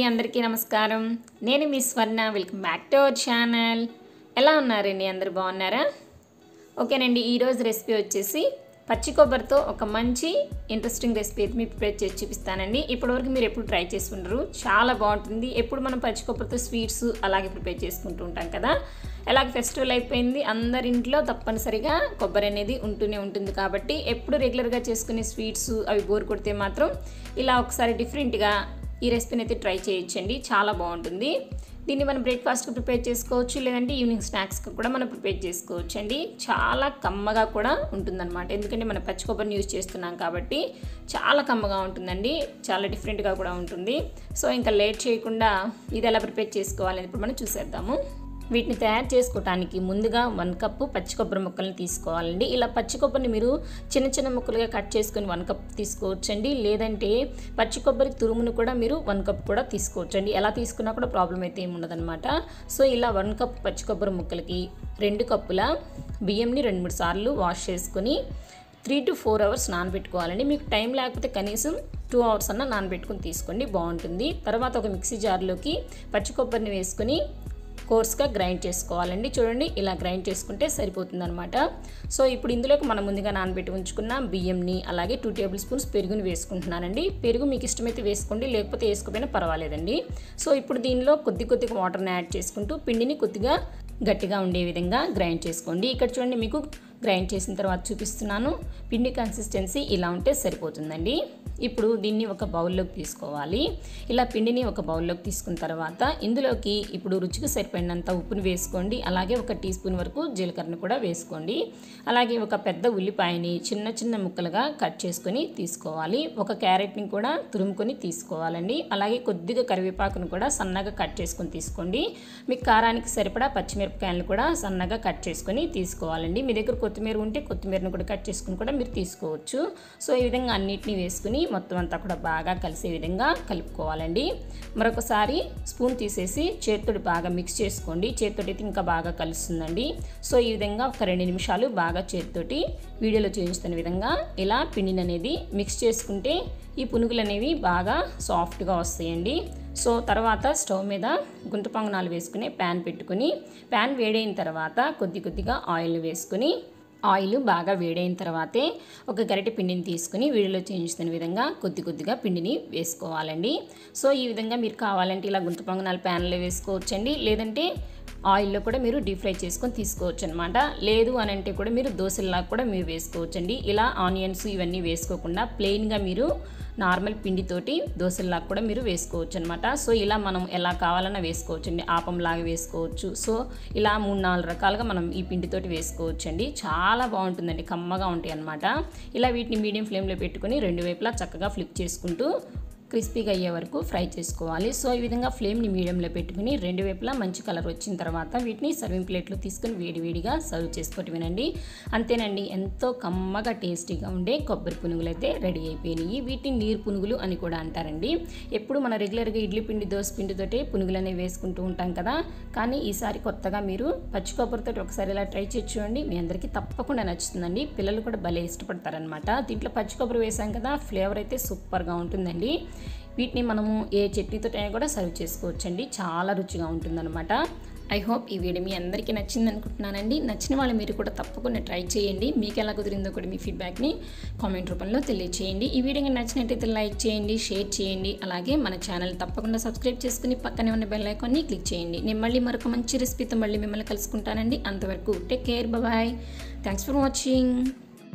అందరికీ నమస్కారం నేను మీ Swarna welcome back to our channel ఎలా ఉన్నారండి అందరు బాగున్నారా ఓకేనండి ఈరోజు రెసిపీ వచ్చేసి పచ్చి కొబ్బరితో ఒక మంచి ఇంట్రెస్టింగ్ రెసిపీ అయితే మీకు ప్రిపేర్ చేసి చూపిస్తానండి ఇప్పటివరకు మీరు ఎప్పుడు ట్రై చేసి ఉండరు చాలా బాగుంటుంది ఎప్పుడు మనం పచ్చి కొబ్బరితో స్వీట్స్ అలాగే ప్రిపేర్ చేసుకుంటూ ఉంటాం కదా ఎలాగ ఫెస్టివల్ అయిపోయింది అందరి ఇంట్లో తప్పనిసరిగా కొబ్బరి అనేది ఉంటూనే ఉంటుంది కాబట్టి ఎప్పుడు రెగ్యులర్గా చేసుకునే స్వీట్స్ అవి బోర్ కొడితే మాత్రం ఇలా ఒకసారి డిఫరెంట్గా ఈ రెసిపీని అయితే ట్రై చేయొచ్చండి చాలా బాగుంటుంది దీన్ని మనం బ్రేక్ఫాస్ట్కి ప్రిపేర్ చేసుకోవచ్చు లేదంటే ఈవినింగ్ స్నాక్స్కి కూడా మనం ప్రిపేర్ చేసుకోవచ్చు అండి చాలా కమ్మగా కూడా ఉంటుందన్నమాట ఎందుకంటే మనం పచ్చి కొబ్బరిని యూజ్ చేస్తున్నాం కాబట్టి చాలా కమ్మగా ఉంటుందండి చాలా డిఫరెంట్గా కూడా ఉంటుంది సో ఇంకా లేట్ చేయకుండా ఇది ఎలా ప్రిపేర్ చేసుకోవాలని ఇప్పుడు మనం చూసేద్దాము వీటిని తయారు చేసుకోవడానికి ముందుగా వన్ కప్పు పచ్చి కొబ్బరి ముక్కల్ని తీసుకోవాలండి ఇలా పచ్చి కొబ్బరిని మీరు చిన్న చిన్న ముక్కలుగా కట్ చేసుకొని వన్ కప్ తీసుకోవచ్చండి లేదంటే పచ్చి కొబ్బరి తురుమును కూడా మీరు వన్ కప్ కూడా తీసుకోవచ్చండి ఎలా తీసుకున్నా కూడా ప్రాబ్లం అయితే ఏమి ఉండదన్నమాట సో ఇలా వన్ కప్ పచ్చి కొబ్బరి ముక్కలకి రెండు కప్పుల బియ్యంని రెండు మూడు సార్లు వాష్ చేసుకొని త్రీ టు ఫోర్ అవర్స్ నానబెట్టుకోవాలండి మీకు టైం లేకపోతే కనీసం టూ అవర్స్ అన్న నానబెట్టుకుని తీసుకోండి బాగుంటుంది తర్వాత ఒక మిక్సీ జార్లోకి పచ్చి కొబ్బరిని వేసుకొని కోర్స్గా గ్రైండ్ చేసుకోవాలండి చూడండి ఇలా గ్రైండ్ చేసుకుంటే సరిపోతుంది అనమాట సో ఇప్పుడు ఇందులోకి మనం ముందుగా నానబెట్టి ఉంచుకున్న బియ్యంని అలాగే టూ టేబుల్ స్పూన్స్ పెరుగుని వేసుకుంటున్నానండి పెరుగు మీకు ఇష్టమైతే వేసుకోండి లేకపోతే వేసుకోపోయినా పర్వాలేదండి సో ఇప్పుడు దీనిలో కొద్ది కొద్దిగా వాటర్ని యాడ్ చేసుకుంటూ పిండిని కొద్దిగా గట్టిగా ఉండే విధంగా గ్రైండ్ చేసుకోండి ఇక్కడ చూడండి మీకు గ్రైండ్ చేసిన తర్వాత చూపిస్తున్నాను పిండి కన్సిస్టెన్సీ ఇలా ఉంటే సరిపోతుందండి ఇప్పుడు దీన్ని ఒక బౌల్లోకి తీసుకోవాలి ఇలా పిండిని ఒక బౌల్లోకి తీసుకున్న తర్వాత ఇందులోకి ఇప్పుడు రుచికి సరిపడినంత ఉప్పుని వేసుకోండి అలాగే ఒక టీ స్పూన్ వరకు జీలకర్రను కూడా వేసుకోండి అలాగే ఒక పెద్ద ఉల్లిపాయని చిన్న చిన్న ముక్కలుగా కట్ చేసుకొని తీసుకోవాలి ఒక క్యారెట్ని కూడా తురుముకొని తీసుకోవాలండి అలాగే కొద్దిగా కరివేపాకును కూడా సన్నగా కట్ చేసుకొని తీసుకోండి మీకు కారానికి సరిపడా పచ్చిమిరపకాయలను కూడా సన్నగా కట్ చేసుకొని తీసుకోవాలండి మీ దగ్గర కొత్తిమీర ఉంటే కొత్తిమీరను కూడా కట్ చేసుకుని కూడా మీరు తీసుకోవచ్చు సో ఈ విధంగా అన్నిటిని వేసుకుని మొత్తం అంతా కూడా బాగా కలిసే విధంగా కలుపుకోవాలండి మరొకసారి స్పూన్ తీసేసి చేతితోటి బాగా మిక్స్ చేసుకోండి చేతితోటి అయితే ఇంకా బాగా కలుస్తుందండి సో ఈ విధంగా ఒక రెండు నిమిషాలు బాగా చేతితోటి వీడియోలో చూపిస్తున్న విధంగా ఇలా పిండిని అనేది మిక్స్ చేసుకుంటే ఈ పునుగులు అనేవి బాగా సాఫ్ట్గా వస్తాయండి సో తర్వాత స్టవ్ మీద గుంట పొంగనాలు వేసుకుని ప్యాన్ పెట్టుకుని ప్యాన్ వేడైన తర్వాత కొద్ది కొద్దిగా ఆయిల్ వేసుకుని ఆయిల్ బాగా వేడైన తర్వాతే ఒక గరిటె పిండిని తీసుకుని వీడియోలో చేయించుతున్న విధంగా కొద్ది కొద్దిగా పిండిని వేసుకోవాలండి సో ఈ విధంగా మీరు కావాలంటే ఇలా గుంత పొంగనాలు ప్యాన్లో వేసుకోవచ్చండి లేదంటే ఆయిల్లో కూడా మీరు డీప్ ఫ్రై చేసుకొని తీసుకోవచ్చు అనమాట లేదు అని అంటే కూడా మీరు దోశల్లా కూడా మీరు వేసుకోవచ్చండి ఇలా ఆనియన్స్ ఇవన్నీ వేసుకోకుండా ప్లెయిన్గా మీరు నార్మల్ పిండితోటి దోశల్లా కూడా మీరు వేసుకోవచ్చు అనమాట సో ఇలా మనం ఎలా కావాలన్నా వేసుకోవచ్చు అండి ఆపంలాగా వేసుకోవచ్చు సో ఇలా మూడు నాలుగు రకాలుగా మనం ఈ పిండితోటి వేసుకోవచ్చు అండి చాలా బాగుంటుందండి కమ్మగా ఉంటాయి అనమాట ఇలా వీటిని మీడియం ఫ్లేమ్లో పెట్టుకొని రెండు వైపులా చక్కగా ఫ్లిప్ చేసుకుంటూ క్రిస్పీగా అయ్యే వరకు ఫ్రై చేసుకోవాలి సో ఈ విధంగా ఫ్లేమ్ని మీడియంలో పెట్టుకుని రెండు వైపులా మంచి కలర్ వచ్చిన తర్వాత వీటిని సర్వింగ్ ప్లేట్లో తీసుకుని వేడివేడిగా సర్వ్ చేసుకోవటం వినండి అంతేనండి ఎంతో కమ్మగా టేస్టీగా ఉండే కొబ్బరి పునుగులు అయితే రెడీ అయిపోయినాయి వీటిని నీరు పునుగులు అని కూడా అంటారండి ఎప్పుడు మన రెగ్యులర్గా ఇడ్లీ పిండి దోశ పిండితోటి పునుగులు అనేవి వేసుకుంటూ ఉంటాం కదా కానీ ఈసారి కొత్తగా మీరు పచ్చి కొబ్బరితో ఒకసారి ఇలా ట్రై చేసి చూడండి మీ అందరికీ తప్పకుండా నచ్చుతుందండి పిల్లలు కూడా భలే ఇష్టపడతారనమాట దీంట్లో పచ్చి కొబ్బరి వేసాం కదా ఫ్లేవర్ అయితే సూపర్గా ఉంటుందండి వీటిని మనము ఏ చట్నీతో కూడా సర్వ్ చేసుకోవచ్చండి చాలా రుచిగా ఉంటుందన్నమాట ఐ హోప్ ఈ వీడియో మీ అందరికీ నచ్చింది అనుకుంటున్నానండి నచ్చిన వాళ్ళు మీరు కూడా తప్పకుండా ట్రై చేయండి మీకు ఎలా కుదిరిందో కూడా మీ ఫీడ్బ్యాక్ని కామెంట్ రూపంలో తెలియచేయండి ఈ వీడియో మీకు నచ్చినట్టయితే లైక్ చేయండి షేర్ చేయండి అలాగే మన ఛానల్ తప్పకుండా సబ్స్క్రైబ్ చేసుకుని పక్కనే ఉన్న బెల్ ఐకాన్ని క్లిక్ చేయండి నేను మళ్ళీ మరొక మంచి రెసిపీతో మళ్ళీ మిమ్మల్ని కలుసుకుంటానండి అంతవరకు take care bye thanks for watching